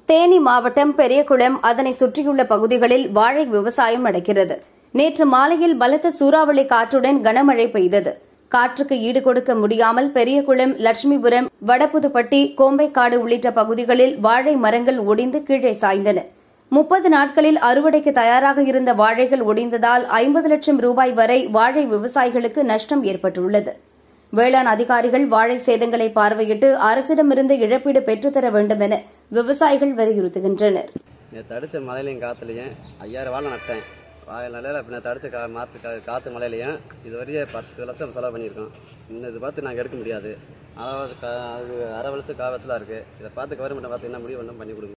தேனி மாவட்டம் பெரியகுளம் அதனை சுற்றியுள்ள பகுதிகளில் வாழை விவசாயம் நடக்கிறது நேற்று மாலையில் பலத்த சூறாவளி காற்றுடன் கனமழை பெய்தது காற்றுக்கு ஈடு கொடுக்க முடியாமல் பெரியகுளம் லட்சுமிபுரம் வடபுதுப்பட்டி கோம்பைக்காடு உள்ளிட்ட பகுதிகளில் வாழை மரங்கள் ஒடிந்து கீழே சாய்ந்தன முப்பது நாட்களில் அறுவடைக்கு தயாராக இருந்த வாழைகள் ஒடிந்ததால் ஐம்பது லட்சம் ரூபாய் வரை வாழை விவசாயிகளுக்கு நஷ்டம் ஏற்பட்டுள்ளது வேளாண் அதிகாரிகள் வாழை சேதங்களை பார்வையிட்டு அரசிடமிருந்து இழப்பீடு பெற்றுத்தர வேண்டும் என விவசாயிகள் வலியுறுத்துகின்றனர் நேற்று அடித்த மழையிலையும் காற்றுலையும் ஐயாயிரம் வாழை நட்டேன் வாழை நிலையில் இப்போ நேற்று அடித்த கா மாற்று கா காற்று மழையிலையும் இது வரையே பத்து லட்சம் செலவு பண்ணியிருக்கோம் இன்னும் இது பார்த்து நாங்கள் எடுக்க முடியாது அரை அது அரை லட்சம் காவச்சலாக இருக்குது இதை பார்த்து கவர்மெண்ட்டை பார்த்து என்ன முடிவு ஒன்றும் பண்ணி கொடுங்க